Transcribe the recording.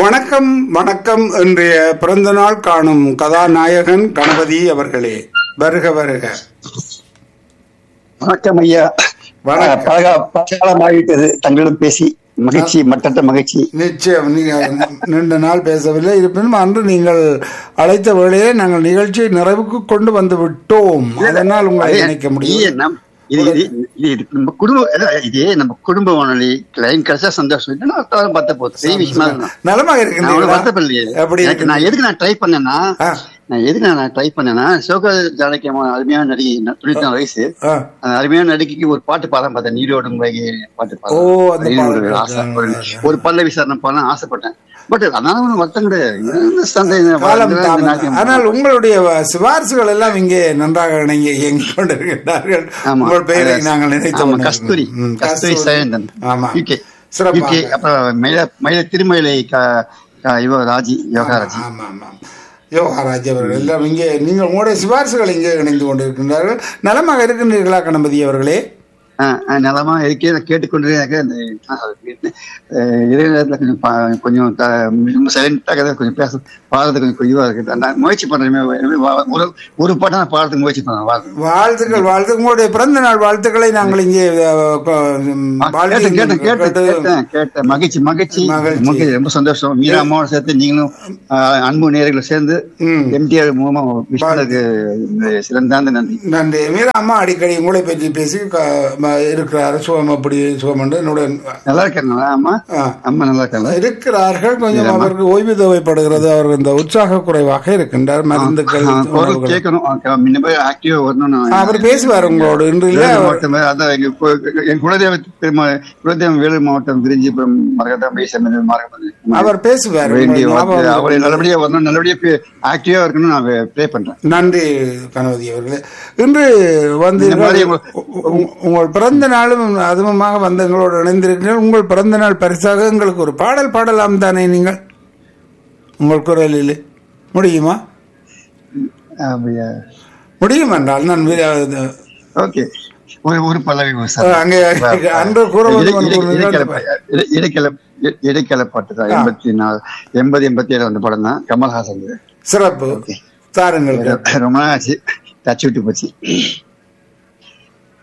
வணக்கம் வணக்கம் இன்றைய பிறந்த நாள் காணும் கதாநாயகன் கணபதி அவர்களே வருக வருக வணக்கம் ஐயா வணக்கம். பழக பழகாலம் ஆகிவிட்டது தங்களிடம் பேசி மகிழ்ச்சி மட்டற்ற மகிழ்ச்சி நிச்சயம் நீங்கள் நீண்ட நாள் பேசவில்லை இருப்பினும் அன்று நீங்கள் அழைத்த வேளையே நாங்கள் நிகழ்ச்சியை நிறைவுக்கு கொண்டு வந்து விட்டோம் அதனால் உங்களை ஐயா, நினைக்க ஐயா, முடியும் நம்- இது இது- இது இது நம்ம குடும்ப அதான் இது நம்ம குடும்ப வானொலி லைன் கிடைச்சா சந்தோஷம் இல்லைன்னா அடுத்த பார்த்த போகுது பெரிய விஷயமா இருக்கும். நலமாக நான் அவ்வளவு இருக்கின்றீர்களா வருத்தப்படலையே எப்படி எனக்கு நான் எதுக்கு நான் ட்ரை பண்ணேன்னா ஆ, நான் எதுக்கு நான் ட்ரை பண்ணேன்னா சோக ஜானகி அம்மா அருமையான நடிகை நான் தொண்ணூத்தி நாலு வயசு ஆ. அந்த அருமையான நடிகைக்கு ஒரு பாட்டு பாட பார்த்தேன் நீரோடும் வைகை பாட்டு ஓ, அந்த பாடம் ஒரு பாடல் ஆசை ஒரு- ஒரு பல்ல விசாரணை பண்ண ஆசைப்பட்டேன் பட் அதனால ஒன்றும் வருத்தம் கிடையாது என்ன சந்தேகம் காலம் இந்த தாமதம். நாட்டியம் ஆனால் உங்களுடைய சிபாரிசுகள் எல்லாம் இங்கே நன்றாக இணங்கி இயங்கிக் கொண்டிருக்கின்றார்கள் ஆமா. உங்கள் பெயரை அது- நாங்கள் நினைத்து ஆமா, கொண்டிருக்கிறோம். கஸ்தூரி ம், கஸ்தூரி சயந்தன் ஆமா யூகே சிறப்பாக. யூகே அப்புறம் மயில மயில திருமயிலை க- க- இவ ராஜி யோகாராஜி ஆமா ஆமா யோகாராஜ் அவர்கள் எல்லாம் இங்கே நீங்கள் உங்களுடைய சிபாரிசுகள் இங்கே இணைந்து கொண்டிருக்கின்றார்கள் நலமாக இருக்கின்றீர்களா கணபதி அவர்களே ஆஹ் ஆஹ் நலமா இருக்கே நான் கேட்டுக்கொண்டே இருக்க அந்த அஹ், இதே நேரத்துல கொஞ்சம் பா- கொஞ்சம் த- சைலண்டாக கொஞ்சம் பேச பாடுறது கொஞ்சம் கொஞ்சம் இருக்கு நான் முயற்சி பண்றேன் ஒரு ஒரு பாட்டை நான் பாடுறதுக்கு முயற்சி பண்றேன் வாழ்த்து. வாழ்த்துக்கள் வாழ்த்து உங்களுடைய பிறந்த நாள் வாழ்த்துக்களை நாங்கள் இங்கே அஹ், கொ- ம், வாழ்த்தி கேட்டேன் கேட்டேன் கேட்டேன் கேட்டு- கேட்டேன் கேட்டேன் மகிழ்ச்சி மகிழ்ச்சி மகிழ்ச்சி. மகிழ்ச்சி ரொம்ப சந்தோஷம் மீரா அம்மாவோட சேர்த்து நீங்களும் ஆஹ், அன்பு நேர்களும் சேர்ந்து ம். எம்டிஆர் மூலமா விஷ்ணுக்கு சிறந்தாந்த நன்றி நன்றி மீரா அம்மா அடிக்கடி உங்களை பற்றி பேசி க- ம- இருக்கிறார் சுகம் அப்படி சுகம் என்று என்னுடைய நல்லா இருக்காங்களா அம்மா ஆ. அம்மா நல்லா இருக்காங்களா இருக்கிறார்கள் கொஞ்சம் அவருக்கு ஓய்வு தேவைப்படுகிறது அவர் இந்த உற்சாக குறைவாக இருக்கின்றார் மருந்துகள் ஆ, குரல் உணவுகள். கேட்கணும் முன்ன ஆக்டிவா வரணும்னு ஆ, அவர் பேசுவார் உங்களோடு இன்று இல்ல வேலூர் அவர் மாவட்டம் அதான் எங்க கு- என் குலதெய்வ பெருமாள் குலதெய்வம் வேலூர் மாவட்டம் விரிஞ்சிபுரம் மரகதம் பேச மார்க்கம் அவர் பேசுவார் வேண்டிய உங்கள் வார்த்தை ஞாபகம் அவரை நல்லபடியா வரணும் நல்லபடியா ஆக்டிவா இருக்கணும் நான் ப்ரே பண்றேன் நன்றி கணபதி அவர்களே இன்று வந்து இந்த மாதிரி உங்க- உ- உங்கள் பிறந்த நாளும் அதுவுமாக வந்து எங்களோடு இணைந்திருக்கிறீர்கள் உங்கள் பிறந்த நாள் பரிசாக எங்களுக்கு ஒரு பாடல் பாடலாம் தானே நீங்கள் உங்கள் குரலில் முடியுமா அப்படியா முடியும் என்றால் நான் வி- ஓகே ஒரு ஒரு பல்லவி ஒரு அஹ், அங்கே அன்று கூற வேண்டும் என்று ஒரு நிகழ்வு. இடைக்கல இடைக்கல பாட்டு தான் எண்பத்தி நாலு எண்பது எண்பத்தி ஏழு அந்த படம் தான் கமல்ஹாசன் சிறப்பு தாருங்கள் ரொம்ப நாள் ஆச்சு டச் விட்டு போச்சு